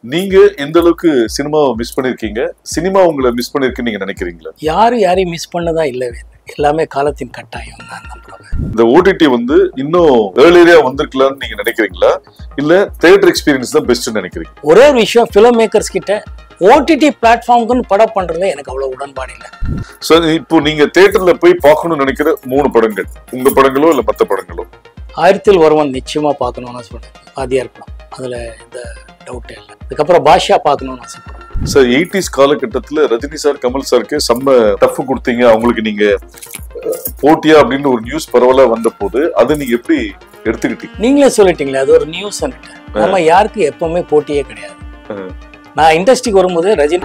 நீங்க எந்த அளவுக்கு சினிமாவை மிஸ் பண்ணிருக்கீங்க சினிமா உங்களை மிஸ் பண்ணிருக்குன்னு நீங்க நினைக்கிறீங்களா யாரும் யாரையும் மிஸ் பண்ணதா இல்லவே இல்லை எல்லாமே காலத்தின் கட்டாயம் தான் நம்புறேன் இந்த ஓடிடி வந்து இன்னும் ஏர்லியரா வந்திருக்கலாம்னு நீங்க நினைக்கிறீங்களா இல்ல தியேட்டர் எக்ஸ்பீரியன்ஸ் தான் பெஸ்ட் நினைக்கிறீங்க ஒரே ஒரு விஷயம் ஃபிலிம் மேக்கர்ஸ் கிட்ட ஓடிடி பிளாட்ஃபார்முக்குன்னு படம் பண்றதுல எனக்கு அவ்வளவு உடன்பாடு இல்லை சோ இப்போ நீங்க தியேட்டர்ல போய் பார்க்கணும்னு நினைக்கிற மூணு படங்கள் உங்க படங்களோ இல்ல மத்த படங்களோ ஆயிரத்தில் ஒருவன் நிச்சயமா பார்க்கணும்னு ஆசைப்படுறேன் வாதியார் படம் அதுல எந்த டவுட்டே இல்லை அதுக்கப்புறம் பாஷா பார்க்கணும்னு ஆசைப்படுறேன் சார் எயிட்டிஸ் காலகட்டத்துல ரஜினி சார் கமல் சாருக்கு செம்ம டஃப் கொடுத்தீங்க அவங்களுக்கு நீங்க அஹ், போட்டியா அப்படின்னு ஒரு நியூஸ் பரவலா வந்த போது அதை நீங்க எப்படி எடுத்துக்கிட்டீங்க நீங்களே சொல்லிட்டீங்களே அது ஒரு நியூஸ் நம்ம யாருக்கு எப்பவுமே போட்டியே கிடையாது ஆ. நான் இண்டஸ்ட்ரிக்கு வரும்போது ரஜினி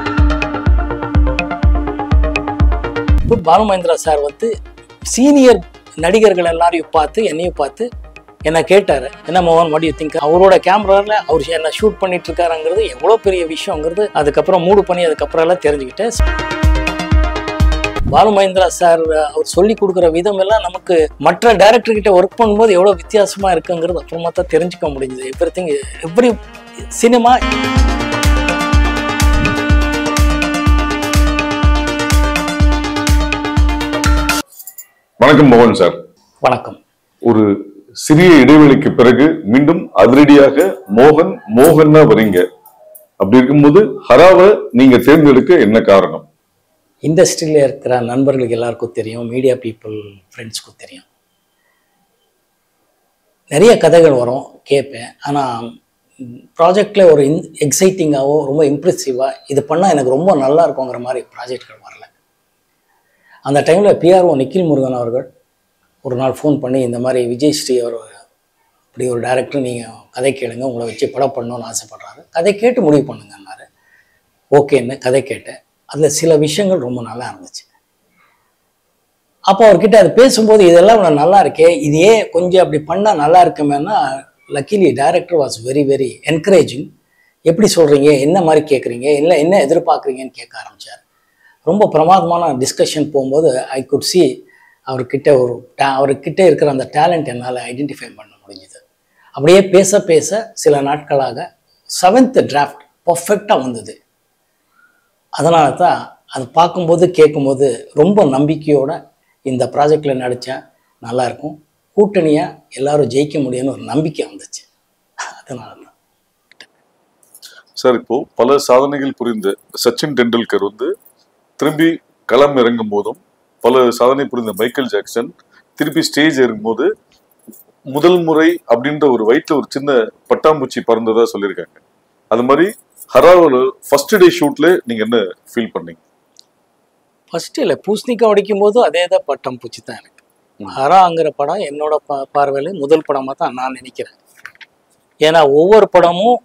இப்ப பாலு மகேந்திரா சார் வந்து சீனியர் நடிகர்கள் எல்லாரையும் பார்த்து என்னையும் பார்த்து என்ன கேட்டாரு என்ன மோகன் வாட் யூ திங்க் அவரோட கேமரால அவர் என்ன ஷூட் பண்ணிட்டு இருக்காருங்கிறது எவ்வளவு பெரிய விஷயங்கிறது அதுக்கப்புறம் மூடு பண்ணி அதுக்கப்புறம் எல்லாம் தெரிஞ்சுக்கிட்டேன் பாலு மகேந்திரா சார் அவர் சொல்லி கொடுக்குற விதம் எல்லாம் நமக்கு மற்ற டைரக்டர் கிட்ட ஒர்க் பண்ணும்போது எவ்வளவு வித்தியாசமா இருக்குங்கிறது அப்புறமா தான் தெரிஞ்சுக்க முடிஞ்சது எவ்ரி திங் எவ்ரி சினிமா வணக்கம் மோகன் சார் வணக்கம் ஒரு சிறிய இடைவெளிக்கு பிறகு மீண்டும் அதிரடியாக மோகன் மோகன்னா வரீங்க அப்படி இருக்கும்போது ஹராவை நீங்க தேர்ந்தெடுக்க என்ன காரணம் இண்டஸ்ட்ரியில் இருக்கிற நண்பர்களுக்கு எல்லாருக்கும் தெரியும் மீடியா பீப்புள் ஃப்ரெண்ட்ஸ்க்கும் தெரியும் நிறைய கதைகள் வரும் கேட்பேன் ஆனால் ப்ராஜெக்டில் ஒரு இன் எக்ஸைட்டிங்காகவோ ரொம்ப இம்ப்ரெசிவாக இது பண்ணால் எனக்கு ரொம்ப நல்லா இருக்குங்கிற மாதிரி ப்ராஜெக்ட்கள் வரல அந்த டைமில் பிஆர்ஓ நிக்கில் முருகன் அவர்கள் ஒரு நாள் ஃபோன் பண்ணி இந்த மாதிரி விஜய் ஸ்ரீ அவர் இப்படி ஒரு டேரக்டர் நீங்கள் கதை கேளுங்க உங்களை வச்சு படம் பண்ணணும்னு ஆசைப்படுறாரு கதை கேட்டு முடிவு பண்ணுங்கன்னாரு ஓகேன்னு கதை கேட்டேன் அதில் சில விஷயங்கள் ரொம்ப நல்லா இருந்துச்சு அப்போ அவர்கிட்ட அது பேசும்போது இதெல்லாம் இவ்வளவு நல்லா இருக்கே இது ஏன் கொஞ்சம் அப்படி பண்ணால் நல்லா இருக்குமேனா luckily director was very very encouraging எப்படி சொல்கிறீங்க என்ன மாதிரி கேட்குறீங்க இல்லை என்ன எதிர்பார்க்குறீங்கன்னு கேட்க ஆரம்பிச்சார் ரொம்ப பிரமாதமான டிஸ்கஷன் போகும்போது ஐ குட் சி அவர்கிட்ட ஒரு ta- அவர்கிட்ட இருக்கிற அந்த டேலண்ட் என்னால் ஐடென்டிஃபை பண்ண முடிஞ்சுது அப்படியே பேச பேச சில நாட்களாக செவன்த் டிராஃப்ட் பர்ஃபெக்டாக வந்தது அதனால தான் அது பார்க்கும்போது கேட்கும்போது ரொம்ப நம்பிக்கையோட இந்த ப்ராஜெக்டில் நடித்தேன் நல்லாயிருக்கும் கூட்டணியாக எல்லாரும் ஜெயிக்க முடியும்னு ஒரு நம்பிக்கை வந்துச்சு அதனால தான் சார் இப்போ பல சாதனைகள் புரிந்த சச்சின் டெண்டுல்கர் வந்து திரும்பி களம் இறங்கும் போதும் பல சாதனை புரிந்த மைக்கேல் ஜாக்சன் திருப்பி ஸ்டேஜ் இறங்கும்போது முதல் முறை அப்படின்ற ஒரு வயிற்றுல ஒரு சின்ன பட்டாம்பூச்சி பறந்ததா சொல்லியிருக்காங்க அது மாதிரி ஹராவில் ஃபர்ஸ்ட் டே ஷூட்ல நீங்க என்ன ஃபீல் பண்ணீங்க ஃபஸ்ட்டு இல்லை பூசணிக்காய் உடைக்கும் போதும் அதே தான் பட்டம் பூச்சி தான் எனக்கு ஹராங்கிற படம் என்னோட பா பார்வையில் முதல் படமாக தான் நான் நினைக்கிறேன் ஏன்னா ஒவ்வொரு படமும்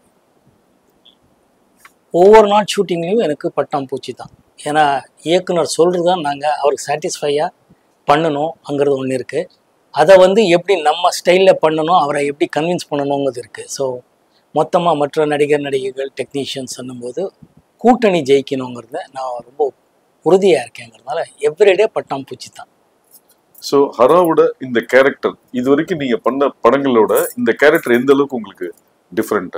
ஒவ்வொரு நாள் ஷூட்டிங்லேயும் எனக்கு பட்டம் பூச்சி தான் ஏன்னா இயக்குனர் சொல்கிறது தான் நாங்கள் அவருக்கு சாட்டிஸ்ஃபையாக பண்ணணும்ங்கிறது ஒன்று இருக்குது அதை வந்து எப்படி நம்ம ஸ்டைலில் பண்ணணும் அவரை எப்படி கன்வின்ஸ் பண்ணணுங்கிறது இருக்குது ஸோ மொத்தமாக மற்ற நடிகர் நடிகைகள் டெக்னீஷியன்ஸ் சொல்லும்போது கூட்டணி ஜெயிக்கணுங்கிறத நான் ரொம்ப உறுதியாக இருக்கேங்கிறதுனால எவ்ரிடே பட்டாம் பூச்சி தான் ஸோ ஹராவோட இந்த கேரக்டர் இது வரைக்கும் நீங்க பண்ண படங்களோட இந்த கேரக்டர் எந்த அளவுக்கு உங்களுக்கு டிஃப்ரெண்ட்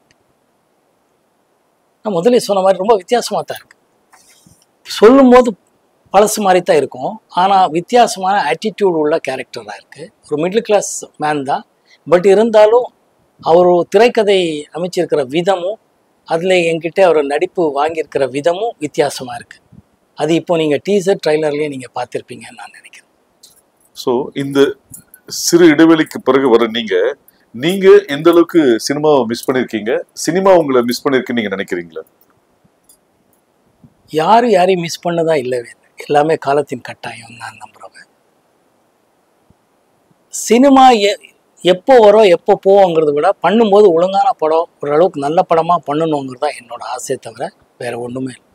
நான் முதல்ல சொன்ன மாதிரி ரொம்ப வித்தியாசமாக தான் இருக்கு சொல்லும்போது பழசு மாதிரி தான் இருக்கும் ஆனால் வித்தியாசமான ஆட்டிடியூட் உள்ள கேரக்டராக இருக்குது ஒரு மிடில் கிளாஸ் மேன் தான் பட் இருந்தாலும் அவர் திரைக்கதை அமைச்சிருக்கிற விதமும் அதில் என்கிட்ட அவர் நடிப்பு வாங்கியிருக்கிற விதமும் வித்தியாசமாக இருக்குது அது இப்போ நீங்கள் டீசர் ட்ரைலர்லேயே நீங்கள் பார்த்துருப்பீங்கன்னு நான் நினைக்கிறேன் ஸோ இந்த சிறு இடைவெளிக்கு பிறகு வர நீங்க நீங்க எந்த அளவுக்கு சினிமாவை மிஸ் பண்ணிருக்கீங்க சினிமா உங்களை மிஸ் பண்ணிருக்குன்னு நீங்க நினைக்கிறீங்களா யாரும் யாரையும் மிஸ் பண்ணதா இல்லவே இல்லை எல்லாமே காலத்தின் கட்டாயம் நான் நம்புறவன் சினிமா எ- எப்போ வரும் எப்போ போவோங்கிறத விட பண்ணும்போது ஒழுங்கான படம் ஓரளவுக்கு நல்ல படமாக பண்ணணுங்கிறது தான் என்னோட ஆசையை தவிர வேற ஒன்றுமே இல்லை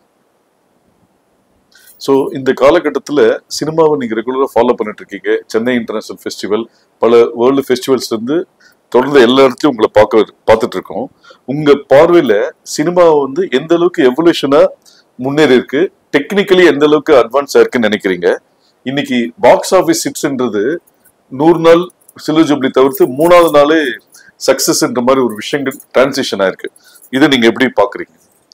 ஸோ இந்த காலகட்டத்தில் சினிமாவை நீங்கள் ரெகுலராக ஃபாலோ பண்ணிட்டு இருக்கீங்க சென்னை இன்டர்நேஷனல் ஃபெஸ்டிவல் பல வேர்ல்டு ஃபெஸ்டிவல்ஸ் இருந்து தொடர்ந்து எல்லா இடத்துலையும் உங்களை பார்க்க பார்த்துட்டு இருக்கோம் உங்க பார்வையில சினிமா வந்து எந்த அளவுக்கு எவல்யூஷனா முன்னேறி இருக்கு டெக்னிக்கலி எந்த அளவுக்கு அட்வான்ஸ் இருக்குன்னு நினைக்கிறீங்க இன்னைக்கு பாக்ஸ் ஆஃபீஸ் ஹிட்ஸ்ன்றது நூறு நாள் சில்வர் ஜூப்ளி தவிர்த்து மூணாவது நாளே சக்சஸ்ன்ற மாதிரி ஒரு விஷயங்கள் டிரான்சிஷன் ஆயிருக்கு இதை நீங்க எப்படி பாக்குறீங்க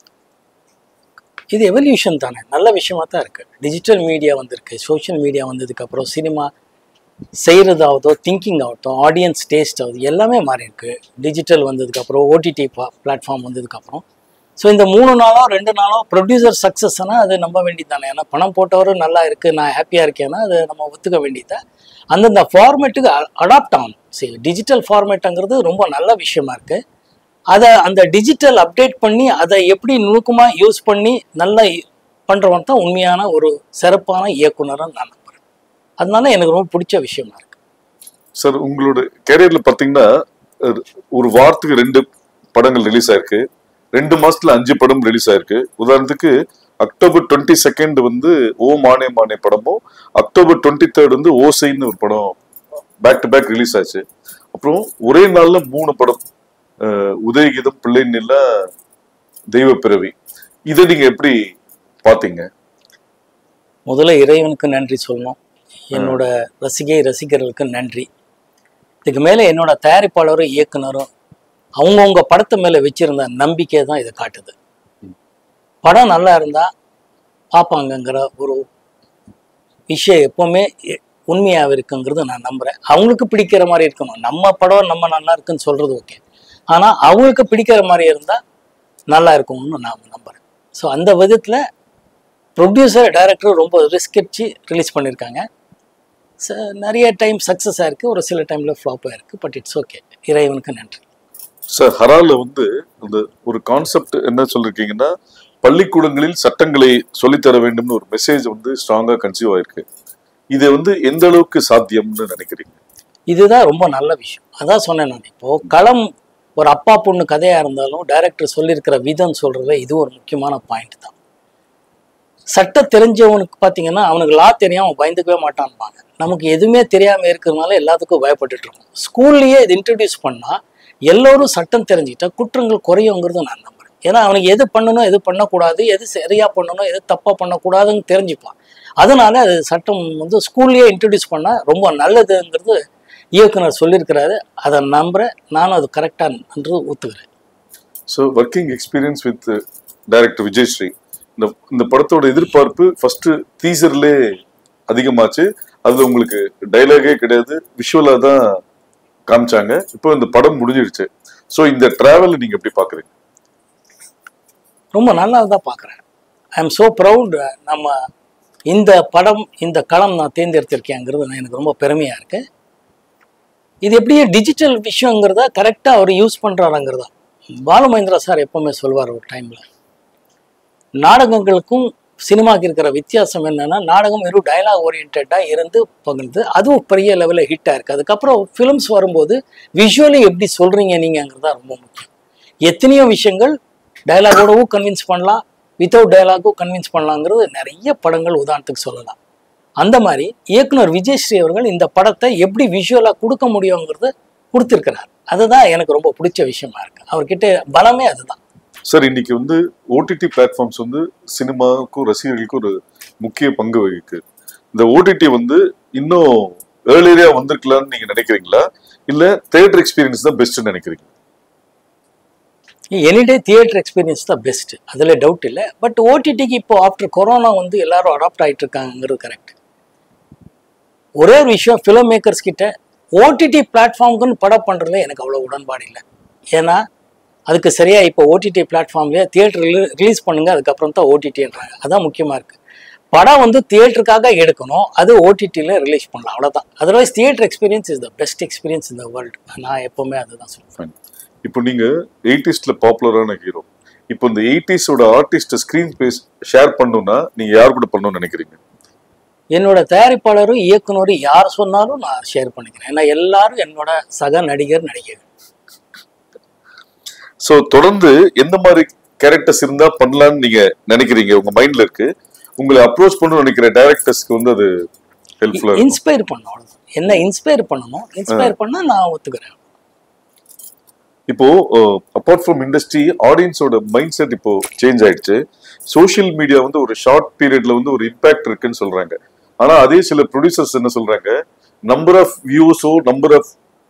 இது எவல்யூஷன் தானே நல்ல விஷயமா தான் இருக்கு டிஜிட்டல் மீடியா வந்திருக்கு சோஷியல் மீடியா வந்ததுக்கு அப்புறம் சினிமா செய்கிறதாவதோ திங்கிங் ஆகட்டும் ஆடியன்ஸ் டேஸ்ட் ஆகுது எல்லாமே மாறி இருக்கு டிஜிட்டல் வந்ததுக்கு அப்புறம் ஓடிடி பிளாட்ஃபார்ம் வந்ததுக்கு அப்புறம் ஸோ இந்த மூணு நாளோ ரெண்டு நாளோ ப்ரொடியூசர் சக்ஸஸ்னா அது நம்ப வேண்டியது தானே ஏன்னா பணம் போட்டவரும் நல்லா இருக்கு நான் ஹாப்பியாக இருக்கேன்னா அது நம்ம ஒத்துக்க வேண்டியது அந்தந்த ஃபார்மேட்டுக்கு அடாப்ட் ஆகணும் சரி டிஜிட்டல் ஃபார்மேட்டுங்கிறது ரொம்ப நல்ல விஷயமா இருக்கு அதை அந்த டிஜிட்டல் அப்டேட் பண்ணி அதை எப்படி நுணுக்கமாக யூஸ் பண்ணி நல்லா பண்ணுறவன் தான் உண்மையான ஒரு சிறப்பான இயக்குனராக நான் நம்புறேன் அதனால எனக்கு ரொம்ப பிடிச்ச விஷயமா இருக்கு சார் உங்களோட கேரியர்ல பாத்தீங்கன்னா அஹ், ஒரு வாரத்துக்கு ரெண்டு படங்கள் ரிலீஸ் ஆயிருக்கு ரெண்டு மாசத்துல அஞ்சு படம் ரிலீஸ் ஆயிருக்கு உதாரணத்துக்கு அக்டோபர் டுவெண்ட்டி செகண்ட் வந்து ஓ மானே மானே படமும் அக்டோபர் டுவெண்ட்டி தேர்ட் வந்து ஓசைன்னு ஒரு படம் பேக் டு பேக் ரிலீஸ் ஆச்சு அப்புறம் ஒரே நாள்ல மூணு படம் அஹ், உதயகீதம் பிள்ளை நில தெய்வ பிறவி இதை நீங்க எப்படி பாத்தீங்க முதல்ல இறைவனுக்கு நன்றி சொல்லணும் என்னோட ரசிகை ரசிகர்களுக்கு நன்றி இதுக்கு மேலே என்னோட தயாரிப்பாளரும் இயக்குனரும் அவங்கவுங்க படத்து மேலே வச்சிருந்த நம்பிக்கை தான் இதை காட்டுது படம் நல்லா இருந்தால் பார்ப்பாங்கங்கிற ஒரு விஷயம் எப்போவுமே எ- உண்மையாக இருக்குங்கிறது நான் நம்புகிறேன் அவங்களுக்கு பிடிக்கிற மாதிரி இருக்கணும் நம்ம படம் நம்ம நல்லா இருக்குன்னு சொல்கிறது ஓகே ஆனால் அவங்களுக்கு பிடிக்கிற மாதிரி இருந்தால் நல்லா இருக்கும்னு நான் நம்புகிறேன் ஸோ அந்த விதத்தில் ப்ரொடியூசர் டைரக்டர் ரொம்ப ரிஸ்க் எடுத்து ரிலீஸ் பண்ணியிருக்காங்க ச- நிறைய டைம் சக்ஸஸ் ஆயிருக்கு ஒரு சில டைமில் ஃப்ளாப் ஆயிருக்கு பட் இட்ஸ் ஓகே இறைவனுக்கு நன்றி சார் ஹரால வந்து அந்த ஒரு கான்செப்ட் என்ன சொல்லிருக்கீங்கன்னா பள்ளிக்கூடங்களில் சட்டங்களை சொல்லித்தர வேண்டும்னு ஒரு மெசேஜ் வந்து ஸ்ட்ராங்கா கன்சீவ் ஆயிருக்கு இது வந்து எந்த அளவுக்கு சாத்தியம்னு நினைக்கிறீங்க இதுதான் ரொம்ப நல்ல விஷயம் அதான் சொன்னேன் நான் இப்போ களம் ஒரு அப்பா பொண்ணு கதையாக இருந்தாலும் டைரக்டர் சொல்லியிருக்கிற விதம் சொல்கிறத இது ஒரு முக்கியமான பாயிண்ட் தான் சட்டம் தெரிஞ்சவனுக்கு பார்த்தீங்கன்னா அவனுக்கு லா தெரியும் அவன் பயந்துக்கவே மாட்டான்பாங்க நமக்கு எதுவுமே தெரியாமல் இருக்கிறதுனால எல்லாத்துக்கும் பயப்பட்டுட்டு இருக்கோம் ஸ்கூல்லையே இது இன்ட்ரடியூஸ் பண்ணால் எல்லோரும் சட்டம் தெரிஞ்சுக்கிட்டா குற்றங்கள் குறையுங்கிறது நான் நம்புறேன் ஏன்னா அவனுக்கு எது பண்ணணும் எது பண்ணக்கூடாது எது சரியாக பண்ணணும் எது தப்பாக பண்ணக்கூடாதுன்னு தெரிஞ்சுப்பான் அதனால அது சட்டம் வந்து ஸ்கூல்லையே இன்ட்ரடியூஸ் பண்ணால் ரொம்ப நல்லதுங்கிறது இயக்குனர் சொல்லியிருக்கிறாரு அதை நம்புறேன் நானும் அது கரெக்டாக என்று ஒத்துக்கிறேன் so working experience with director Vijayashree இந்த இந்த படத்தோட எதிர்பார்ப்பு ஃபர்ஸ்ட் டீசர்லே அதிகமாச்சு அதுல உங்களுக்கு டைலாகே கிடையாது விஷுவலா தான் காமிச்சாங்க இப்போ இந்த படம் முடிஞ்சிடுச்சு ஸோ இந்த டிராவல் நீங்க எப்படி பாக்குறீங்க ரொம்ப நல்லா தான் பார்க்குறேன் ஐ எம் ஸோ ப்ரவுட் நம்ம இந்த படம் இந்த களம் நான் தேர்ந்தெடுத்திருக்கேங்கிறது நான் எனக்கு ரொம்ப பெருமையாக இருக்கு இது எப்படியே டிஜிட்டல் விஷயங்கிறத கரெக்டாக அவர் யூஸ் பண்ணுறாருங்கிறதா பாலுமகேந்திரா சார் எப்பவுமே சொல்வார் ஒரு டைமில் நாடகங்களுக்கும் சினிமாக்கு இருக்கிற வித்தியாசம் என்னன்னா நாடகம் வெறும் டயலாக் ஓரியன்டாக இருந்து பகிர்ந்து அதுவும் பெரிய லெவலில் ஹிட் ஆயிருக்கு அதுக்கப்புறம் ஃபிலிம்ஸ் வரும்போது விஷுவலி எப்படி சொல்கிறீங்க நீங்கங்கிறது தான் ரொம்ப முக்கியம் எத்தனையோ விஷயங்கள் டயலாகோடவும் கன்வின்ஸ் பண்ணலாம் வித்தவுட் டயலாகும் கன்வின்ஸ் பண்ணலாங்கிறது நிறைய படங்கள் உதாரணத்துக்கு சொல்லலாம் அந்த மாதிரி இயக்குனர் விஜயஸ்ரீ அவர்கள் இந்த படத்தை எப்படி விஷுவலாக கொடுக்க முடியுங்கிறத கொடுத்துருக்கிறார் அதுதான் எனக்கு ரொம்ப பிடிச்ச விஷயமா இருக்கு அவர்கிட்ட பலமே அதுதான் சார் இன்னைக்கு வந்து ஓடிடி பிளாட்ஃபார்ம்ஸ் வந்து சினிமாவுக்கும் ரசிகர்களுக்கும் ஒரு முக்கிய பங்கு வகிக்கு இந்த ஓடிடி வந்து இன்னும் ஏர்லியரா வந்திருக்கலாம்னு நீங்க நினைக்கிறீங்களா இல்ல தியேட்டர் எக்ஸ்பீரியன்ஸ் தான் பெஸ்ட்னு நினைக்கிறீங்க எனிடே தியேட்டர் எக்ஸ்பீரியன்ஸ் தான் பெஸ்ட் அதில் டவுட் இல்லை பட் ஓடிடிக்கு இப்போ ஆஃப்டர் கொரோனா வந்து எல்லாரும் அடாப்ட் ஆகிட்டு இருக்காங்கிறது கரெக்ட் ஒரே ஒரு விஷயம் ஃபிலிம் மேக்கர்ஸ் கிட்ட ஓடிடி பிளாட்ஃபார்முக்குன்னு படம் பண்ணுறதுல எனக்கு அவ்வளோ உடன்பாடு இல்லை ஏன்னா அதுக்கு சரியா இப்போ ஓடிடி பிளாட்ஃபார்ம்லேயே தியேட்டர் ரிலீஸ் பண்ணுங்க அதுக்கப்புறம் தான் ஓடிடின்றாங்க அதான் முக்கியமாக இருக்கு படம் வந்து தியேட்டருக்காக எடுக்கணும் அது ஓடிடியில் ரிலீஸ் பண்ணலாம் அவ்வளோதான் otherwise theatre experience is the best experience இந்த வேர்ல்டு நான் எப்போவுமே அதுதான் சொல்லுவேன் Fine. இப்போ நீங்க எயிட்டிஸ்ல பாப்புலரான ஹீரோ இப்போ இந்த எயிட்டிஸோட ஆர்டிஸ்ட் ஸ்கிரீன் ஸ்பேஸ் ஷேர் பண்ணணும்னா நீங்க யார் கூட பண்ணணும்னு நினைக்கிறீங்க என்னோட தயாரிப்பாளரும் இயக்குனரும் யார் சொன்னாலும் நான் ஷேர் பண்ணிக்கிறேன் ஏன்னா எல்லாரும் என்னோட சக நடிகர் நடிகைகள் ஸோ தொடர்ந்து எந்த மாதிரி கேரக்டர்ஸ் இருந்தா பண்ணலாம்னு நீங்க நினைக்கிறீங்க உங்க மைண்ட்ல இருக்கு உங்களை அப்ரோச் பண்ணணும்னு நினைக்கிற டைரக்டர்ஸ்க்கு வந்து அது ஹெல்ப்ஃபுல்லா இருக்கும் இன்ஸ்பயர் பண்ணணும் அவ்வளவுதான் என்ன இன்ஸ்பயர் பண்ணணும் இன்ஸ்பயர் பண்ணா நான் ஒத்துக்கிறேன் இப்போ அப்பார்ட் ஃப்ரம் இண்டஸ்ட்ரி ஆடியன்ஸோட மைண்ட் செட் இப்போ சேஞ்ச் ஆயிடுச்சு சோஷியல் மீடியா வந்து ஒரு ஷார்ட் பீரியட்ல வந்து ஒரு இம்பாக்ட் இருக்குன்னு சொல்றாங்க ஆனா அதே சில ப்ரொடியூசர்ஸ் என்ன சொல்றாங்க நம்பர் ஆஃப் வியூஸோ நம்பர் ஆஃப்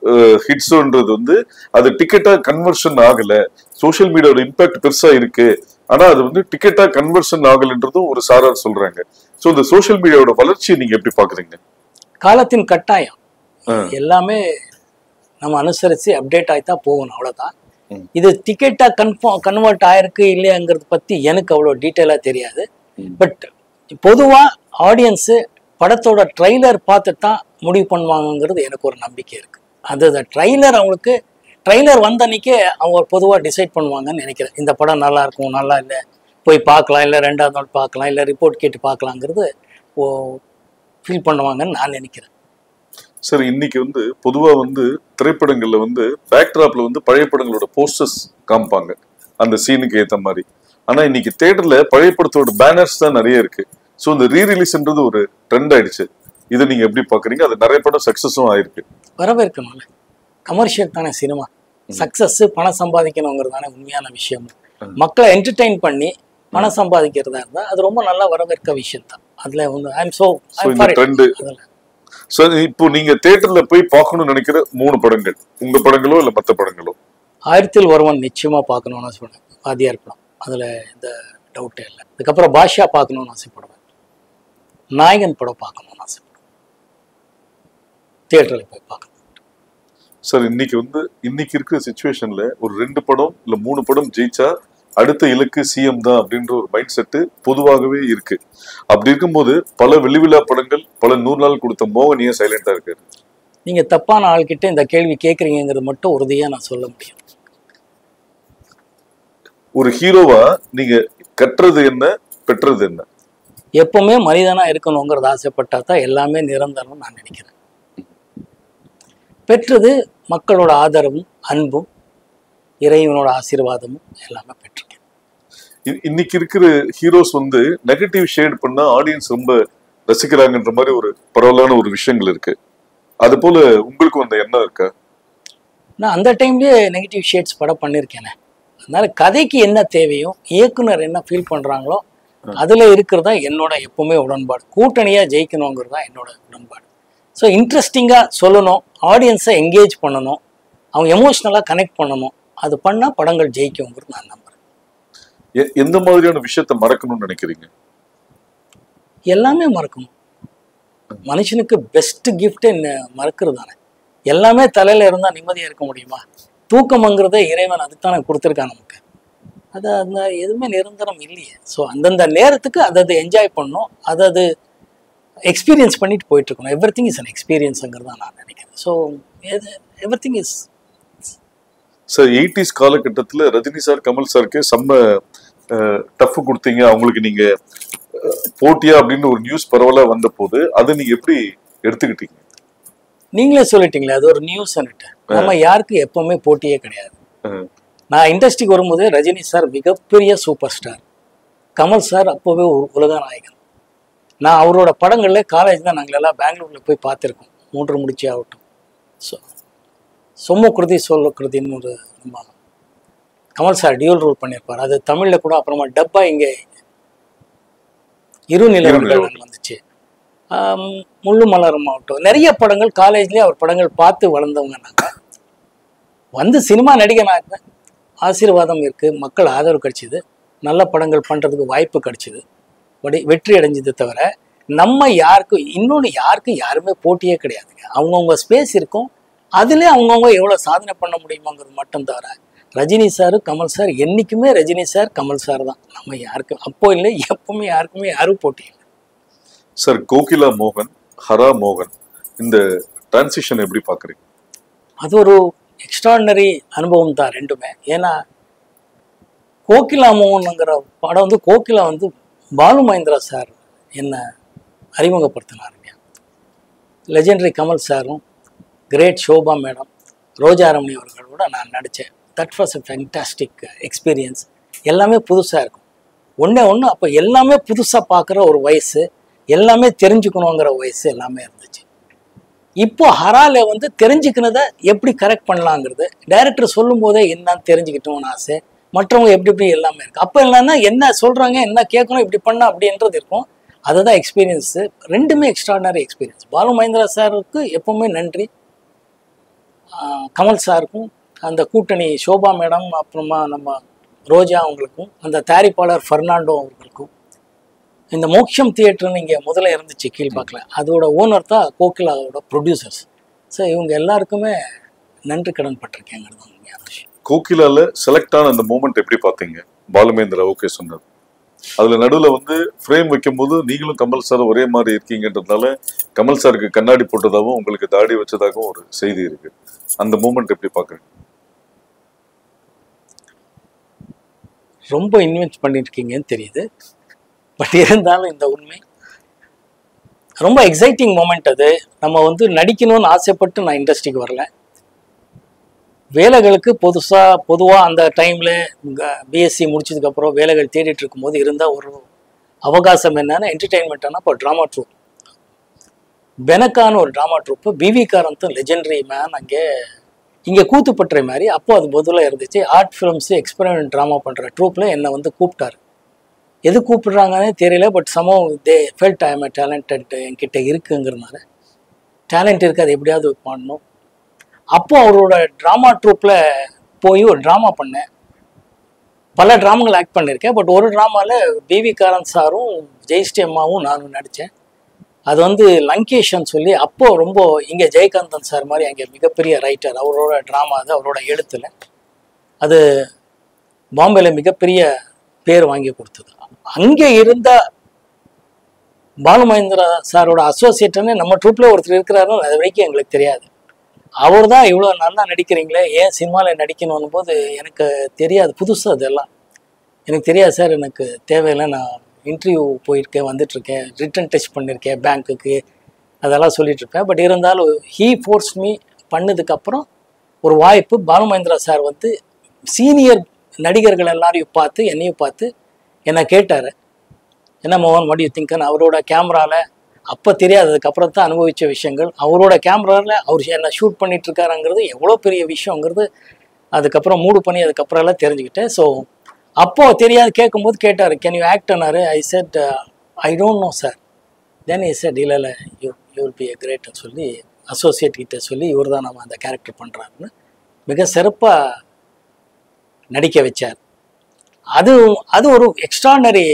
ஹிட்ஸ்ன்றது வந்து அது டிக்கெட்டா கன்வர்ஷன் ஆகல சோஷியல் மீடியாவோட இம்பாக்ட் பெருசா இருக்கு ஆனா அது வந்து டிக்கெட்டா கன்வர்ஷன் ஆகலன்றதும் ஒரு சாரார் சொல்றாங்க சோ இந்த சோஷியல் மீடியாவோட வளர்ச்சியை நீங்க எப்படி பாக்குறீங்க காலத்தின் கட்டாயம் ஆ. எல்லாமே நம்ம அனுசரித்து அப்டேட் ஆகித்தான் போகணும் அவ்வளோதான் ம். இது டிக்கெட்டாக கன்ஃபார்ம் கன்வெர்ட் ஆயிருக்கு இல்லையாங்கிறத பற்றி எனக்கு அவ்வளோ டீட்டெயிலாக தெரியாது ம். பட் பொதுவாக ஆடியன்ஸு படத்தோட ட்ரைலர் பார்த்துட்டு தான் முடிவு பண்ணுவாங்கங்கிறது எனக்கு ஒரு நம்பிக்கை இருக்குது அது அந்த ட்ரைலர் அவங்களுக்கு ட்ரைலர் வந்த அன்னைக்கே அவங்க பொதுவாக டிசைட் பண்ணுவாங்கன்னு நினைக்கிறேன் இந்த படம் நல்லா இருக்கும் நல்லா இல்லை போய் பார்க்கலாம் இல்லை ரெண்டாவது நாள் பார்க்கலாம் இல்லை ரிப்போர்ட் கேட்டு பார்க்கலாங்கிறது ஓ ஃபீல் பண்ணுவாங்கன்னு நான் நினைக்கிறேன் சரி இன்னைக்கு வந்து பொதுவா வந்து திரைப்படங்கள்ல வந்து பேக்ட்ராப்ல வந்து பழைய படங்களோட போஸ்டர்ஸ் காமிப்பாங்க அந்த சீனுக்கு ஏத்த மாதிரி ஆனா இன்னைக்கு தியேட்டர்ல பழைய படத்தோட பேனர்ஸ் தான் நிறைய இருக்கு ஸோ இந்த ரீ ரிலீஸ்ன்றது ஒரு ட்ரெண்ட் ஆயிடுச்சு இதை நீங்க எப்படி பாக்குறீங்க அது நிறைய படம் சக்சஸும் ஆயிருக்கு வரவேற்கணும்ல கமர்ஷியல் தானே சினிமா சக்சஸ் பணம் சம்பாதிக்கணுங்கிறது தானே உண்மையான விஷயம் மக்களை என்டர்டெயின் பண்ணி பணம் சம்பாதிக்கிறதா இருந்தா அது ரொம்ப நல்லா வரவேற்க விஷயம் தான் அதுல ஒன்று ஐ எம் சோ ஸோ இந்த ட்ரெண்ட் அதில் ஸோ இப்போ நீங்க தியேட்டர்ல போய் பார்க்கணும்னு நினைக்கிற மூணு படங்கள் உங்க படங்களோ இல்ல மத்த படங்களோ ஆயிரத்தில் ஒருவன் நிச்சயமா பார்க்கணும்னு சொன்னேன் வாத்தியார் படம் அதுல எந்த டவுட்டே இல்லை அதுக்கப்புறம் பாஷா பார்க்கணும்னு ஆசைப்படுவேன் நாயகன் படம் பார்க்கணும்னு ஆசைப்படுவேன் தியேட்டரில் போய் பார்க்கணும் சார் இன்னைக்கு வந்து இன்னைக்கு இருக்கிற சுச்சுவேஷன்ல ஒரு ரெண்டு படம் இல்ல மூணு படம் ஜெயிச்சா அடுத்த இலக்கு சிஎம் தான் அப்படின்ற ஒரு மைண்ட் செட்டு பொதுவாகவே இருக்கு அப்படி இருக்கும்போது பல வெள்ளி விழா படங்கள் பல நூறு நாள் கொடுத்த மோகன் ஏன் சைலண்டா இருக்காரு நீங்க தப்பான ஆள்கிட்ட இந்த கேள்வி கேட்குறீங்கிறது மட்டும் உறுதியா நான் சொல்ல முடியும் ஒரு ஹீரோவா நீங்க கட்டுறது என்ன பெற்றது என்ன எப்பவுமே மனிதனா இருக்கணுங்கிறது ஆசைப்பட்டா தான் எல்லாமே நிரந்தரம் நான் நினைக்கிறேன் பெற்றது மக்களோட ஆதரவும் அன்பும் இறைவனோட ஆசீர்வாதமும் எல்லாமே பெற்றிருக்கேன் இ- இன்னைக்கு இருக்கிற ஹீரோஸ் வந்து நெகட்டிவ் ஷேட் பண்ணா ஆடியன்ஸ் ரொம்ப ரசிக்கிறாங்கன்ற மாதிரி ஒரு பரவலான ஒரு விஷயங்கள் இருக்கு அது போல உங்களுக்கு அந்த எண்ணம் இருக்கா நான் அந்த டைம்லயே நெகட்டிவ் ஷேட்ஸ் படம் பண்ணியிருக்கேனே அதனால கதைக்கு என்ன தேவையோ இயக்குனர் என்ன ஃபீல் பண்றாங்களோ அதுல இருக்கிறதா என்னோட எப்பவுமே உடன்பாடு கூட்டணியா ஜெயிக்கணுங்கிறது தான் என்னோட உடன்பாடு ஸோ இன்ட்ரெஸ்டிங்கா சொல்லணும் ஆடியன்ஸை என்கேஜ் பண்ணணும் அவங்க எமோஷ்னலாக கனெக்ட் பண்ணணும் அது பண்ணா படங்கள் ஜெயிக்குங்கிறது நான் நம்புறேன் எ- எந்த மாதிரியான விஷயத்த மறக்கணும்னு நினைக்கிறீங்க எல்லாமே மறக்கணும் மனுஷனுக்கு பெஸ்ட் கிஃப்டே மறக்கிறது தானே எல்லாமே தலையில இருந்தா நிம்மதியா இருக்க முடியுமா தூக்கம்ங்கிறதே இறைவன் அதுதானே கொடுத்துருக்கான் நமக்கு அது அந்த எதுவுமே நிரந்தரம் இல்லையே ஸோ அந்தந்த நேரத்துக்கு அதை அதை என்ஜாய் பண்ணணும் அதை அது எக்ஸ்பீரியன்ஸ் பண்ணிட்டு போயிட்டு இருக்கணும் எவ்ரி திங் இஸ் அன் எக்ஸ்பீரியன்ஸுங்கிறது தான் நான் நினைக்கிறேன் so everything is sir eighties காலகட்டத்துல ரஜினி சார் கமல் சாருக்கு செம்ம டஃப் கொடுத்தீங்க அவங்களுக்கு நீங்க அஹ், போட்டியா அப்படின்னு ஒரு நியூஸ் பரவலா வந்த போது அதை நீங்க எப்படி எடுத்துக்கிட்டீங்க நீங்களே சொல்லிட்டீங்களே அது ஒரு நியூஸ்ன்னுட்டு நம்ம யாருக்கு எப்பவுமே போட்டியே கிடையாது அஹ், நான் இண்டஸ்ட்ரிக்கு வரும்போது ரஜினி சார் மிகப்பெரிய சூப்பர் ஸ்டார் கமல் சார் அப்போவே ஒரு உலக நாயகன் நான் அவரோட படங்கள்ல காலேஜ் தான் நாங்கள் எல்லாம் பெங்களூர்ல போய் பார்த்துருக்கோம் மூன்று முடிச்சு ஆகட்டும் ஸோ சொம்ம கிருதி சொல்ல கிருதின்னு ஒரு நம்ம கமல் சார் டியூல் ரோல் பண்ணியிருப்பார் அது தமிழில் கூட அப்புறமா டப்பா இங்கே இரு நிலவர்கள் வந்துச்சு ஆம், முள்ளு மலரும் ஆகட்டும் நிறைய படங்கள் காலேஜ்லேயே அவர் படங்கள் பார்த்து வளர்ந்தவங்க நாங்கள் வந்து சினிமா நடிகனாக ஆசீர்வாதம் இருக்கு மக்கள் ஆதரவு கிடைச்சிது நல்ல படங்கள் பண்றதுக்கு வாய்ப்பு கிடைச்சிது வடி வெற்றி அடைஞ்சது தவிர நம்ம யாருக்கும் இன்னொன்று யாருக்கும் யாருமே போட்டியே கிடையாதுங்க அவங்கவுங்க ஸ்பேஸ் இருக்கும் அதுலேயே அவங்கவுங்க எவ்வளோ சாதனை பண்ண முடியுமாங்கிறது மட்டும் தவிர ரஜினி சார் கமல் சார் என்றைக்குமே ரஜினி சார் கமல் சார் தான் நம்ம யாருக்கும் அப்போ இல்லை எப்பவுமே யாருக்குமே யாரும் போட்டி இல்லை சார் கோகிலா மோகன் ஹரா மோகன் இந்த டிரான்சிஷன் எப்படி பாக்குறீங்க அது ஒரு எக்ஸ்ட்ராடினரி அனுபவம் தான் ரெண்டுமே ஏன்னா கோகிலா மோகனுங்கிற படம் வந்து கோகிலா வந்து பாலு மகேந்திரா சார் என்ன அறிமுகப்படுத்தினாருங்க லெஜெண்டரி கமல் சாரும் கிரேட் ஷோபா மேடம் ரோஜாரமணி அவர்களோட நான் நடித்தேன் that was a fantastic experience எல்லாமே புதுசாக இருக்கும் ஒன்றே ஒன்று அப்போ எல்லாமே புதுசாக பார்க்குற ஒரு வயசு எல்லாமே தெரிஞ்சுக்கணுங்கிற வயசு எல்லாமே இருந்துச்சு இப்போ ஹரால வந்து தெரிஞ்சுக்கினதை எப்படி கரெக்ட் பண்ணலாங்கிறது டைரக்டர் சொல்லும் போதே என்னன்னு தெரிஞ்சுக்கிட்டோம்னு ஆசை மற்றவங்க எப்படி எப்படி எல்லாமே இருக்கு அப்போ என்னன்னா என்ன சொல்றாங்க என்ன கேட்கணும் இப்படி பண்ண அப்படின்றது இருக்கும் அதுதான் எக்ஸ்பீரியன்ஸ் ரெண்டுமே எக்ஸ்ட்ராடினரி எக்ஸ்பீரியன்ஸ் பாலு மகேந்திரா சாருக்கு எப்பவுமே நன்றி ஆஹ் கமல் சாருக்கும் அந்த கூட்டணி சோபா மேடம் அப்புறமா நம்ம ரோஜா அவங்களுக்கும் அந்த தயாரிப்பாளர் ஃபெர்னாண்டோ அவர்களுக்கும் இந்த மோக்ஷம் தியேட்டர்னு இங்கே முதல்ல இருந்துச்சு கீழ்பாக்கில் அதோட ஓனர் தான் கோகிலாவோட ப்ரொடியூசர்ஸ் ஸோ இவங்க எல்லாருக்குமே நன்றி கடன் பட்டிருக்கேங்கிறது தான் உண்மையான விஷயம் கோகிலால செலக்ட் ஆன அந்த மூமெண்ட் எப்படி பார்த்தீங்க பாலுமேந்திரா ஓகே சொன்னது அதுல நடுவுல வந்து ஃப்ரேம் வைக்கும்போது நீங்களும் கமல் சார் ஒரே மாதிரி இருக்கீங்கன்றதுனால கமல் சாருக்கு கண்ணாடி போட்டதாகவும் உங்களுக்கு தாடி வச்சதாகவும் ஒரு செய்தி இருக்கு அந்த மூமெண்ட் எப்படி பாக்குறீங்க ரொம்ப இன்வெஸ்ட் பண்ணியிருக்கீங்கன்னு தெரியுது பட் இருந்தாலும் இந்த உண்மை ரொம்ப எக்ஸைட்டிங் மூமெண்ட் அது நம்ம வந்து நடிக்கணும்னு ஆசைப்பட்டு நான் இண்டஸ்ட்ரிக்கு வரல வேலைகளுக்கு புதுசாக பொதுவாக அந்த டைமில் பிஎஸ்சி முடிச்சதுக்கப்புறம் வேலைகள் தேடிட்டு இருக்கும்போது இருந்தால் ஒரு அவகாசம் என்னன்னா என்டர்டெயின்மெண்ட்னா இப்போ ட்ராமா ட்ரூப் பெனக்கான ஒரு ட்ராமா ட்ரூப்பு பிவி காரந்தும் லெஜெண்டரி மேன் அங்கே இங்கே கூத்துப்பட்டுற மாதிரி அப்போ அது முதல்ல இருந்துச்சு ஆர்ட் ஃபிலிம்ஸு எக்ஸ்பெரிமெண்ட் ட்ராமா பண்ணுற ட்ரூப்பில் என்னை வந்து கூப்பிட்டாரு எது கூப்பிடுறாங்கன்னே தெரியல but somehow they felt I am talented என்கிட்ட இருக்குங்கிறதுனால டேலண்ட் இருக்கு அது எப்படியாவது பண்ணணும் அப்போ அவரோட ட்ராமா ட்ரூப்பில் போய் ஒரு ட்ராமா பண்ணேன் பல ட்ராமாங்கள் ஆக்ட் பண்ணியிருக்கேன் பட் ஒரு ட்ராமாவில் பிவி காரன் சாரும் ஜெயஸ்ரீ அம்மாவும் நானும் நடித்தேன் அது வந்து லங்கேஷன் சொல்லி அப்போ ரொம்ப இங்கே ஜெயகாந்தன் சார் மாதிரி அங்கே மிகப்பெரிய ரைட்டர் அவரோட ட்ராமா அது அவரோட எழுத்துல அது பாம்பேல மிகப்பெரிய பேர் வாங்கி கொடுத்தது அங்கே இருந்த பாலு மகேந்திரா சாரோட அசோசியேட்னு நம்ம ட்ரூப்ல ஒருத்தர் இருக்கிறாருன்னு அது வரைக்கும் எங்களுக்கு தெரியாது அவர் தான் இவ்வளோ நல்லா நடிக்கிறீங்களே ஏன் சினிமாவில் நடிக்கணும் போது எனக்கு தெரியாது புதுசு அதெல்லாம் எனக்கு தெரியாது சார் எனக்கு தேவையில்லை நான் இன்டர்வியூ போயிருக்கேன் வந்துட்டுருக்கேன் ரிட்டன் டெஸ்ட் பண்ணியிருக்கேன் பேங்க்குக்கு அதெல்லாம் சொல்லிட்டு இருப்பேன் பட் இருந்தாலும் ஹீ ஃபோர்ஸ் மீ பண்ணதுக்கப்புறம் ஒரு வாய்ப்பு பாலு மகேந்திரா சார் வந்து சீனியர் நடிகர்கள் எல்லாரையும் பார்த்து என்னையும் பார்த்து என்னை கேட்டார் என்ன மோகன் வாட் யூ திங்கன் அவரோட கேமராவில் அப்போ தெரியாததுக்கப்புறம் தான் அனுபவித்த விஷயங்கள் அவரோட கேமராவில் அவர் என்ன ஷூட் பண்ணிட்டு இருக்காருங்கிறது எவ்வளோ பெரிய விஷயங்கிறது அதுக்கப்புறம் மூடு பண்ணி அதுக்கப்புறம் எல்லாம் தெரிஞ்சுக்கிட்டேன் ஸோ அப்போ தெரியாது கேட்கும்போது கேட்டார் கேன் யூ ஆக்ட்னாரு I said I don't know sir then I said இல்லை இல்லை you you will be a கிரேட்னு சொல்லி அசோசியேட் கிட்ட சொல்லி இவர் தான் நம்ம அந்த கேரக்டர் பண்ணுறாருன்னு மிக சிறப்பாக நடிக்க வச்சார் அது அது ஒரு எக்ஸ்ட்ரானரி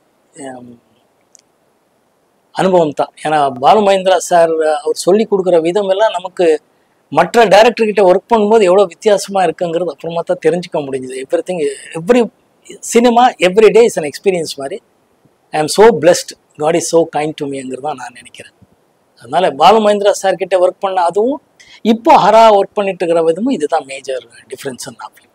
அனுபவம் தான் ஏன்னா பாலு மகேந்திரா சார் அவர் சொல்லி கொடுக்குற விதம் எல்லாம் நமக்கு மற்ற டைரக்டர் கிட்ட ஒர்க் பண்ணும்போது எவ்வளோ வித்தியாசமாக இருக்குங்கிறது அப்புறமா தான் தெரிஞ்சுக்க முடிஞ்சுது everything every cinema every day is an experience மாதிரி I am so blessed God is so kind to மீங்கிறது தான் நான் நினைக்கிறேன் அதனால பாலு மகேந்திரா சார் கிட்ட ஒர்க் பண்ண அதுவும் இப்போ ஹரா ஒர்க் பண்ணிட்டு இருக்கிற விதமும் இதுதான் மேஜர் டிஃப்ரென்ஸ் நான் feel